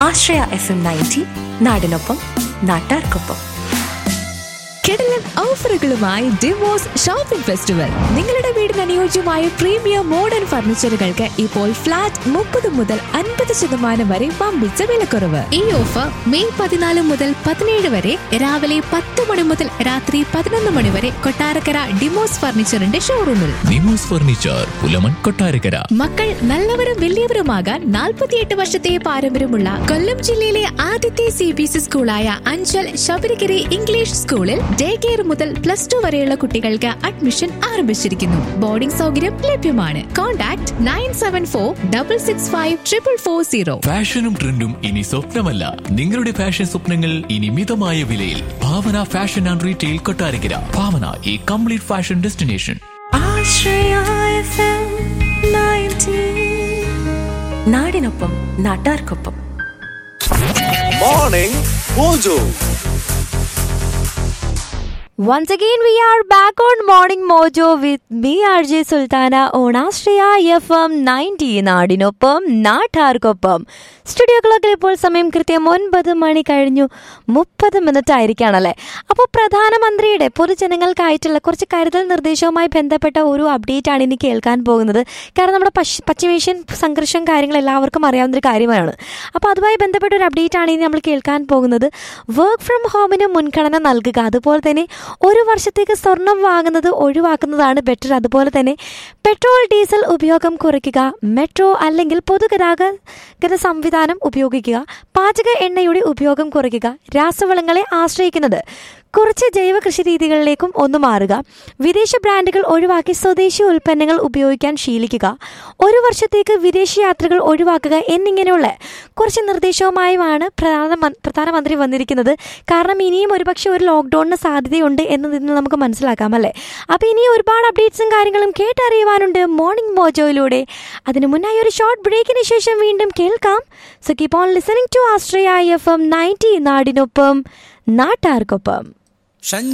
ആശ്രയ F M ninety നാടിനൊപ്പം നാട്ടാർക്കൊപ്പം കിടലൻ ഓഫറുകളുമായി ഡിവോഴ്സ് ഷോപ്പിംഗ് ഫെസ്റ്റിവൽ നിങ്ങളുടെ വീടിന് അനുയോജ്യമായ പ്രീമിയം മോഡേൺ ഫർണിച്ചറുകൾക്ക് ഇപ്പോൾ ഫ്ലാറ്റ് മുപ്പത് മുതൽ അൻപത് ശതമാനം വരെ വമ്പിച്ച വിലക്കുറവ് ഈ ഓഫർ മെയ് പതിനാല് മുതൽ പതിനേഴ് വരെ രാവിലെ പത്ത് മണി മുതൽ രാത്രി പതിനൊന്ന് മണി വരെ കൊട്ടാരക്കര ഡിമോസ് ഫർണിച്ചറിന്റെ ഷോറൂമിൽ നിമോസ് ഫർണിച്ചർ പുലമൺ കൊട്ടാരക്കര മക്കൾ നല്ലവരും വലിയവരുമാകാൻ നാൽപ്പത്തിയെട്ട് വർഷത്തെ പാരമ്പര്യമുള്ള കൊല്ലം ജില്ലയിലെ ആദ്യത്തെ സി ബി എസ് സ്കൂളായ അഞ്ചൽ ശബരിഗിരി ഇംഗ്ലീഷ് സ്കൂളിൽ ഡേ കെയർ മുതൽ പ്ലസ് ടു വരെയുള്ള കുട്ടികൾക്ക് അഡ്മിഷൻ ആരംഭിച്ചിരിക്കുന്നു ബോർഡിംഗ് സൗകര്യം ലഭ്യമാണ് contact nine seven four double six five triple four zero ഫാഷനും ട്രെൻഡും ഇനി സ്വപ്നമല്ല നിങ്ങളുടെ ഫാഷൻ സ്വപ്നങ്ങൾ ഇനി മിതമായ വിലയിൽ Bhavana fashion and retail Kottarakkara Bhavana ഈ complete fashion destination Ashraya F M ninety നാടിനൊപ്പം നാട്ടാർക്കൊപ്പം Morning Mojo. Once again, we are back on Morning Mojo with me, RJ Sultana, on Astraya FM 90 നാടിനൊപ്പം നാട്ടാർക്കൊപ്പം സ്റ്റുഡിയോ ക്ലോക്കിൽ ഇപ്പോൾ സമയം കൃത്യം ഒൻപത് മണി കഴിഞ്ഞു മുപ്പത് മിനിറ്റ് ആയിരിക്കുകയാണല്ലേ അപ്പോൾ പ്രധാനമന്ത്രിയുടെ പൊതുജനങ്ങൾക്കായിട്ടുള്ള കുറച്ച് കരുതൽ നിർദ്ദേശവുമായി ബന്ധപ്പെട്ട ഒരു അപ്ഡേറ്റ് ആണ് ഇനി കേൾക്കാൻ പോകുന്നത് കാരണം നമ്മുടെ പശ്ചി പശ്ചിമേഷ്യൻ സംഘർഷം കാര്യങ്ങൾ എല്ലാവർക്കും അറിയാവുന്ന ഒരു കാര്യമാണ് അപ്പോൾ അതുമായി ബന്ധപ്പെട്ട ഒരു അപ്ഡേറ്റ് ആണ് ഇനി നമ്മൾ കേൾക്കാൻ പോകുന്നത് വർക്ക് ഫ്രം ഹോമിന് മുൻഗണന നൽകുക അതുപോലെ തന്നെ ഒരു വർഷത്തേക്ക് സ്വർണം വാങ്ങുന്നത് ഒഴിവാക്കുന്നതാണ് ബെറ്റർ അതുപോലെ തന്നെ പെട്രോൾ ഡീസൽ ഉപയോഗം കുറയ്ക്കുക മെട്രോ അല്ലെങ്കിൽ പൊതുഗതാഗത സംവിധാനം ഉപയോഗിക്കുക പാചക എണ്ണയുടെ ഉപയോഗം കുറയ്ക്കുക രാസവളങ്ങളെ ആശ്രയിക്കുന്നത് കുറച്ച് ജൈവ കൃഷി രീതികളിലേക്കും ഒന്ന് മാറുക വിദേശ ബ്രാൻഡുകൾ ഒഴിവാക്കി സ്വദേശി ഉൽപ്പന്നങ്ങൾ ഉപയോഗിക്കാൻ ശീലിക്കുക ഒരു വർഷത്തേക്ക് വിദേശ യാത്രകൾ ഒഴിവാക്കുക എന്നിങ്ങനെയുള്ള കുറച്ച് നിർദ്ദേശവുമായുമാണ് പ്രധാന പ്രധാനമന്ത്രി വന്നിരിക്കുന്നത് കാരണം ഇനിയും ഒരുപക്ഷെ ഒരു ലോക്ക്ഡൌണിന് സാധ്യതയുണ്ട് എന്നതിൽ നിന്ന് നമുക്ക് മനസ്സിലാക്കാം അല്ലേ അപ്പോൾ ഇനി ഒരുപാട് അപ്ഡേറ്റ്സും കാര്യങ്ങളും കേട്ടറിയുവാനുണ്ട് മോർണിംഗ് മോജോയിലൂടെ അതിനു മുന്നായി ഒരു ഷോർട്ട് ബ്രേക്കിന് ശേഷം വീണ്ടും കേൾക്കാം so keep on listening to ആസ്ട്രയ എഫ് എം നയൻറ്റി നാടിനൊപ്പം നാട്ടാർക്കൊപ്പം